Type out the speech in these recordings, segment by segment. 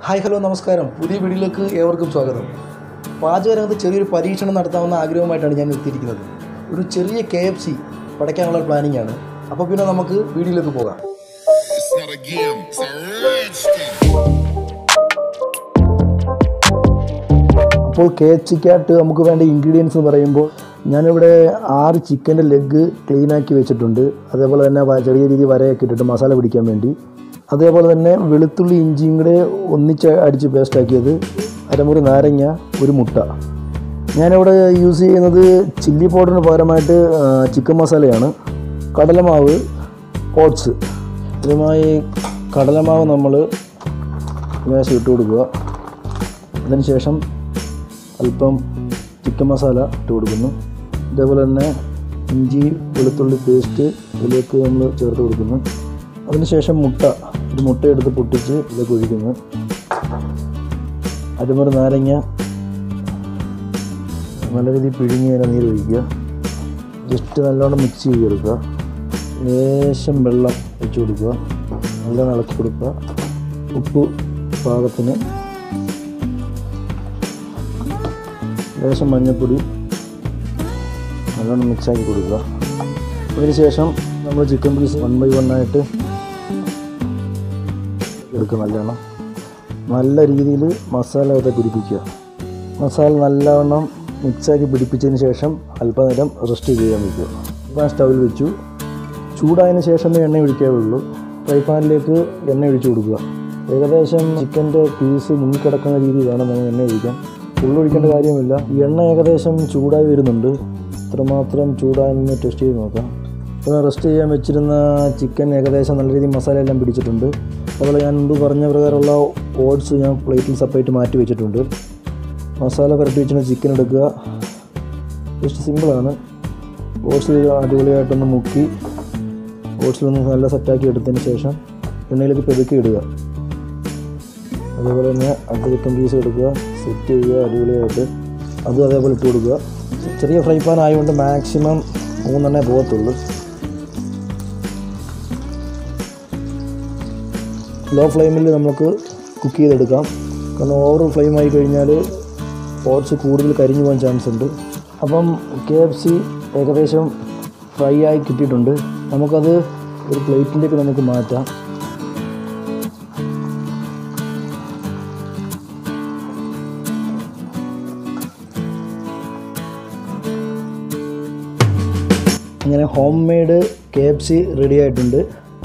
Hi hello നമസ്കാരം പുതിയ വീഡിയോയിലേക്ക് ഏവർക്കും സ്വാഗതം പാചകരംഗത്ത് ചെറിയൊരു പരീക്ഷണം നടത്താവുന്ന ആഗ്രഹമായിട്ടാണ് ഞാൻ എത്തിയിരിക്കുന്നത് ഒരു ചെറിയ കെ എഫ് സി പടയ്ക്കാനുള്ള പ്ലാനിങ് ആണ് അപ്പോൾ പിന്നെ നമുക്ക് വീഡിയോയിലേക്ക് പോകാം It's not a game, it's a rich thing. അപ്പോൾ കെ എഫ് സിക്കകത്ത് നമുക്ക് വേണ്ട ഇൻഗ്രീഡിയൻസ് എന്ന് പറയുമ്പോൾ ഞാനിവിടെ ആറ് ചിക്കൻ്റെ ലെഗ് ക്ലീനാക്കി വെച്ചിട്ടുണ്ട് അതേപോലെ തന്നെ വ- ചെറിയ രീതിയിൽ വരയൊക്കെ ഇട്ടിട്ട് മസാല പിടിക്കാൻ വേണ്ടി അതേപോലെ തന്നെ വെളുത്തുള്ളി ഇഞ്ചിയും കൂടെ ഒന്നിച്ച് അടിച്ച് പേസ്റ്റാക്കിയത് അരമുറി നാരങ്ങ ഒരു മുട്ട ഞാനിവിടെ യൂസ് ചെയ്യുന്നത് ചില്ലി പൗഡറിന് പകരമായിട്ട് ആ, ചിക്കൻ മസാലയാണ് കടലമാവ് ഓട്സ് ഇതുമായി കടലമാവ് നമ്മൾ ലേശം ഇട്ട് കൊടുക്കുക അതിനുശേഷം അല്പം ചിക്കൻ മസാല ഇട്ട് കൊടുക്കുന്നു അതേപോലെ തന്നെ ഇഞ്ചി വെളുത്തുള്ളി പേസ്റ്റ് ഇതിലേക്ക് നമ്മൾ ചേർത്ത് കൊടുക്കുന്നു അതിനുശേഷം മുട്ട ഒരു മുട്ട എടുത്ത് പൊട്ടിച്ച് ഇതിലേക്ക് ഒഴിക്കുന്നു അതുപോലെ നാരങ്ങ നല്ല രീതിയിൽ പിഴിഞ്ഞ് അതിനെ നീര് ഒഴിക്കുക ജസ്റ്റ് നല്ലോണം മിക്സ് ചെയ്ത് കൊടുക്കുക ലേശം വെള്ളം ഒഴിച്ച് കൊടുക്കുക നല്ലോണം ഇളക്കി കൊടുക്കുക ഉപ്പ് പാകത്തിന് ലേശം മഞ്ഞൾപ്പൊടി നല്ലോണം മിക്സാക്കി കൊടുക്കുക അതിന് ശേഷം നമ്മൾ chicken piece one by one ആയിട്ട് എടുക്കുക നല്ലോണം നല്ല രീതിയിൽ മസാല ഒക്കെ പിടിപ്പിക്കുക മസാല നല്ലവണ്ണം മിക്സാക്കി പിടിപ്പിച്ചതിന് ശേഷം അല്പനേരം റെസ്റ്റ് ചെയ്യാൻ വയ്ക്കുക ഇപ്പം സ്റ്റൗവിൽ വെച്ചു ചൂടായതിന് ശേഷമേ എണ്ണ ഒഴിക്കാവുള്ളൂ ഫ്രൈ പാനിലേക്ക് എണ്ണ ഒഴിച്ചു കൊടുക്കുക ഏകദേശം ചിക്കൻ്റെ പീസ് മുങ്ങിക്കിടക്കുന്ന രീതി വേണം നമ്മൾ എണ്ണ ഒഴിക്കാൻ ഫുള്ള് ഒഴിക്കേണ്ട കാര്യമില്ല ഈ എണ്ണ ഏകദേശം ചൂടായി വരുന്നുണ്ട് ഇത്രമാത്രം ചൂടായെന്ന് ടെസ്റ്റ് ചെയ്ത് നോക്കാം ഇപ്പോൾ റെസ്റ്റ് ചെയ്യാൻ വെച്ചിരുന്ന ചിക്കൻ ഏകദേശം നല്ല രീതിയിൽ മസാല എല്ലാം പിടിച്ചിട്ടുണ്ട് അതുപോലെ ഞാൻ മുമ്പ് പറഞ്ഞ പ്രകാരമുള്ള ഓട്സ് ഞാൻ പ്ലേറ്റിൽ സെപ്പറേറ്റ് മാറ്റി വെച്ചിട്ടുണ്ട് മസാല പുരട്ടി വെച്ചിട്ട് ചിക്കൻ എടുക്കുക ജസ്റ്റ് സിമ്പിളാണ് ഓട്സ് അടിപൊളിയായിട്ടൊന്ന് മുക്കി ഓട്സിലൊന്ന് നല്ല സെറ്റാക്കി എടുത്തതിന് ശേഷം എണ്ണയിലേക്ക് പെതുക്കി ഇടുക അതേപോലെ തന്നെ അടുത്ത ചിക്കൻ പീസ് എടുക്കുക സെറ്റ് ചെയ്യുക അടിപൊളിയായിട്ട് അതും അതേപോലെ ഇട്ട് കൊടുക്കുക ചെറിയ ഫ്രൈ പാൻ ആയതുകൊണ്ട് മാക്സിമം മൂന്നെണ്ണേ പോകത്തുള്ളൂ ലോ ഫ്ലെയിമിൽ നമുക്ക് കുക്ക് ചെയ്തെടുക്കാം കാരണം ഓവർ ഫ്ലെയിം ആയി കഴിഞ്ഞാൽ ഓട്സ് കൂടുതൽ കരിഞ്ഞു പോകാൻ ചാൻസ് ഉണ്ട് അപ്പം കെ എഫ് സി ഏകദേശം ഫ്രൈ ആയി കിട്ടിയിട്ടുണ്ട് നമുക്കത് ഒരു പ്ലേറ്റിലേക്ക് നമുക്ക് മാറ്റാം അങ്ങനെ homemade K F C ready ആയിട്ടുണ്ട്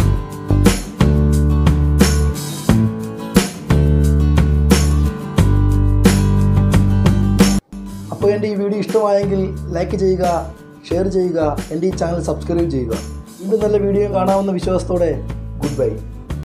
അപ്പോൾ എൻ്റെ ഈ വീഡിയോ ഇഷ്ടമായെങ്കിൽ ലൈക്ക് ചെയ്യുക ഷെയർ ചെയ്യുക എൻ്റെ ഈ ചാനൽ സബ്സ്ക്രൈബ് ചെയ്യുക വീണ്ടും നല്ല വീഡിയോ കാണാവുന്ന വിശ്വാസത്തോടെ ഗുഡ് ബൈ